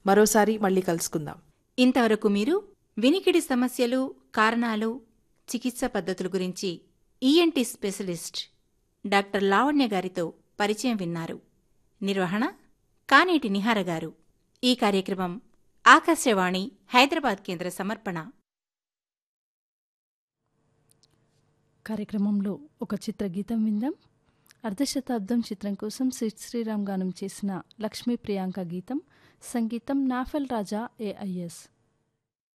మరోసారి మళ్ళీ కలుసుకుందాం ఇంతవరకు మీరు వినికిడి సమస్యలు కారణాలు చికిత్స పద్ధతుల గురించి ఈఎన్టీ స్పెషలిస్ట్ డాక్టర్ లావణ్య గారితో పరిచయం విన్నారు నిర్వహణ కానేటి నిహార గారు ఈ కార్యక్రమం ఆకాశవాణి హైదరాబాద్ కేంద్ర సమర్పణ కార్యక్రమంలో ఒక చిత్రగీతం విందాం అర్ధశతాబ్దం చిత్రం కోసం శ్రీ శ్రీరామ్ గానం చేసిన లక్ష్మీ ప్రియాంక గీతం సంగీతం నాఫల్ రాజా ఏఐఎస్